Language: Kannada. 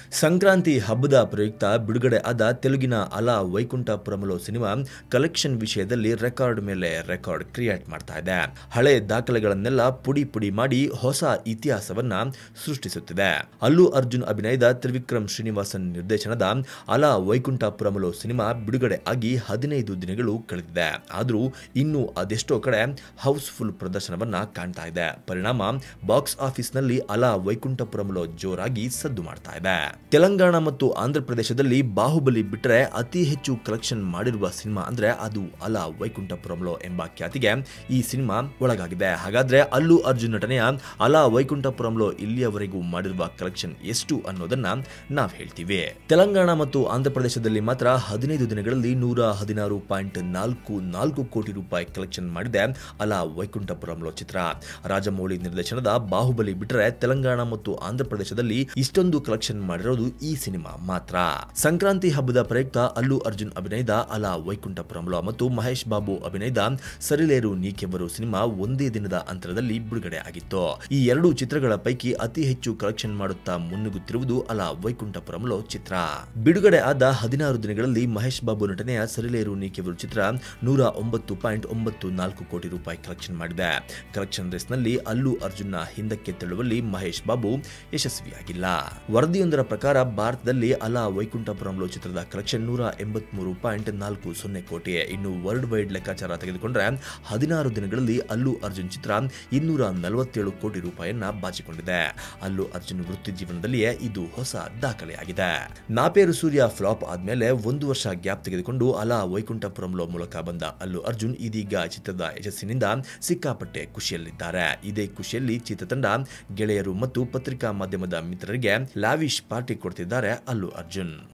ಸಂಕ್ರಾಂತಿ ಹಬ್ಬದ ಪ್ರಯುಕ್ತ ಬಿಡುಗಡೆ ಆದ ತೆಲುಗಿನ ಅಲಾ ವೈಕುಂಠಪುರಮುಲು ಸಿನಿಮಾ ಕಲೆಕ್ಷನ್ ವಿಷಯದಲ್ಲಿ ರೆಕಾರ್ಡ್ ಮೇಲೆ ರೆಕಾರ್ಡ್ ಕ್ರಿಯೇಟ್ ಮಾಡ್ತಾ ಇದೆ ಹಳೆ ದಾಖಲೆಗಳನ್ನೆಲ್ಲ ಪುಡಿ ಪುಡಿ ಮಾಡಿ ಹೊಸ ಇತಿಹಾಸವನ್ನ ಸೃಷ್ಟಿಸುತ್ತಿದೆ ಅಲ್ಲು ಅರ್ಜುನ್ ಅಭಿನಯದ ತ್ರಿವಿಕ್ರಮ್ ಶ್ರೀನಿವಾಸನ್ ನಿರ್ದೇಶನದ ಅಲಾ ವೈಕುಂಠಪುರಮುಲು ಸಿನಿಮಾ ಬಿಡುಗಡೆ ಆಗಿ ಹದಿನೈದು ದಿನಗಳು ಕಳೆದಿದೆ ಆದರೂ ಇನ್ನೂ ಅದೆಷ್ಟೋ ಕಡೆ ಹೌಸ್ಫುಲ್ ಪ್ರದರ್ಶನವನ್ನ ಕಾಣ್ತಾ ಇದೆ ಪರಿಣಾಮ ಬಾಕ್ಸ್ ಆಫೀಸ್ನಲ್ಲಿ ಅಲಾ ವೈಕುಂಠಪುರಮುಲು ಜೋರಾಗಿ ಸದ್ದು ಮಾಡ್ತಾ ಇದೆ ತೆಲಂಗಾಣ ಮತ್ತು ಆಂಧ್ರ ಪ್ರದೇಶದಲ್ಲಿ ಬಾಹುಬಲಿ ಬಿಟ್ಟರೆ ಅತಿ ಹೆಚ್ಚು ಕಲೆಕ್ಷನ್ ಮಾಡಿರುವ ಸಿನಿಮಾ ಅಂದ್ರೆ ಅದು ಅಲಾ ವೈಕುಂಠಪುರಮುಲು ಎಂಬ ಖ್ಯಾತಿಗೆ ಈ ಸಿನಿಮಾ ಒಳಗಾಗಿದೆ ಹಾಗಾದ್ರೆ ಅಲ್ಲು ಅರ್ಜುನ್ ನಟನೆಯ ಅಲಾ ವೈಕುಂಠಪುರಮುಲು ಇಲ್ಲಿಯವರೆಗೂ ಮಾಡಿರುವ ಕಲೆಕ್ಷನ್ ಎಷ್ಟು ಅನ್ನೋದನ್ನ ನಾವ್ ಹೇಳ್ತೀವಿ ತೆಲಂಗಾಣ ಮತ್ತು ಆಂಧ್ರ ಪ್ರದೇಶದಲ್ಲಿ ಮಾತ್ರ ಹದಿನೈದು ದಿನಗಳಲ್ಲಿ ನೂರ ಹದಿನಾರು ಪಾಯಿಂಟ್ ನಾಲ್ಕು ನಾಲ್ಕು ಕೋಟಿ ರೂಪಾಯಿ ಕಲೆಕ್ಷನ್ ಮಾಡಿದೆ ಅಲಾ ವೈಕುಂಠಪುರಮುಲು ಚಿತ್ರ ರಾಜಮೌಳಿ ನಿರ್ದೇಶನದ ಬಾಹುಬಲಿ ಬಿಟ್ಟರೆ ತೆಲಂಗಾಣ ಮತ್ತು ಆಂಧ್ರ ಪ್ರದೇಶದಲ್ಲಿ ಇಷ್ಟೊಂದು ಕಲೆಕ್ಷನ್ ಮಾಡಿರೋದು ಈ ಸಿನಿಮಾ ಮಾತ್ರ ಸಂಕ್ರಾಂತಿ ಹಬ್ಬದ ಪ್ರಯುಕ್ತ ಅಲ್ಲು ಅರ್ಜುನ್ ಅಭಿನಯದ ಅಲಾ ವೈಕುಂಠಪುರಮುಲ ಮತ್ತು ಮಹೇಶ್ ಬಾಬು ಅಭಿನಯದ ಸರಿಲೇರು ನೀಕೆವರು ಸಿನಿಮಾ ಒಂದೇ ದಿನದ ಅಂತರದಲ್ಲಿ ಬಿಡುಗಡೆ ಆಗಿತ್ತು ಈ ಎರಡು ಚಿತ್ರಗಳ ಪೈಕಿ ಅತಿ ಹೆಚ್ಚು ಕಲೆಕ್ಷನ್ ಮಾಡುತ್ತಾ ಮುನ್ನುಗ್ಗುತ್ತಿರುವುದು ಅಲಾ ವೈಕುಂಠಪುರಮುಲು ಚಿತ್ರ ಬಿಡುಗಡೆ ಆದ ಹದಿನಾರು ದಿನಗಳಲ್ಲಿ ಮಹೇಶ್ ಬಾಬು ನಟನೆಯ ಸರಿಲೇರು ನೀಕೆವರು ಚಿತ್ರ ನೂರ ಒಂಬತ್ತು ಪಾಯಿಂಟ್ ಒಂಬತ್ತು ನಾಲ್ಕು ಕೋಟಿ ರೂಪಾಯಿ ಕಲೆಕ್ಷನ್ ಮಾಡಿದೆ ಕಲೆಕ್ಷನ್ ರೇಸ್ನಲ್ಲಿ ಅಲ್ಲು ಅರ್ಜುನ್ನ ಹಿಂದಕ್ಕೆ ತಳ್ಳುವಲ್ಲಿ ಮಹೇಶ್ ಬಾಬು ಯಶಸ್ವಿಯಾಗಿಲ್ಲ ವರದಿಯೊಂದರ ಪ್ರಕಾರ ಭಾರತದಲ್ಲಿ ಅಲಾ ವೈಕುಂಠಪುರಮುಲು ಚಿತ್ರದ ಕಲೆಕ್ಷನ್ ನೂರ ಎಂಬತ್ಮೂರು ಪಾಯಿಂಟ್ ನಾಲ್ಕು ಸೊನ್ನೆ ಕೋಟಿ ಇನ್ನು ವರ್ಲ್ಡ್ ವೈಡ್ ಲೆಕ್ಕಾಚಾರ ತೆಗೆದುಕೊಂಡ್ರೆ ಹದಿನಾರು ದಿನಗಳಲ್ಲಿ ಅಲ್ಲು ಅರ್ಜುನ್ ಚಿತ್ರ ಇನ್ನೂರ ನಲವತ್ತೇಳು ಕೋಟಿ ರೂಪಾಯಿಯನ್ನ ಬಾಚಿಕೊಂಡಿದೆ ಅಲ್ಲು ಅರ್ಜುನ್ ವೃತ್ತಿ ಜೀವನದಲ್ಲಿಯೇ ಇದು ಹೊಸ ದಾಖಲೆಯಾಗಿದೆ ನಾಪೇರು ಸೂರ್ಯ ಫ್ಲಾಪ್ ಆದ್ಮೇಲೆ ಒಂದು ವರ್ಷ ಗ್ಯಾಪ್ ತೆಗೆದುಕೊಂಡು ಅಲಾ ವೈಕುಂಠಪುರಮುಲು ಮೂಲಕ ಬಂದ ಅಲ್ಲು ಅರ್ಜುನ್ ಇದೀಗ ಚಿತ್ರದ ಯಶಸ್ಸಿನಿಂದ ಸಿಕ್ಕಾಪಟ್ಟೆ ಖುಷಿಯಲ್ಲಿದ್ದಾರೆ ಇದೇ ಖುಷಿಯಲ್ಲಿ ಚಿತ್ರತಂಡ ಗೆಳೆಯರು ಮತ್ತು ಪತ್ರಿಕಾ ಮಾಧ್ಯಮದ ಮಿತ್ರರಿಗೆ ಲಾವಿಶ್ ಪಾರ್ಟಿ ಕೊಡ್ತಿದ್ದಾರೆ ಅಲ್ಲು ಅರ್ಜುನ್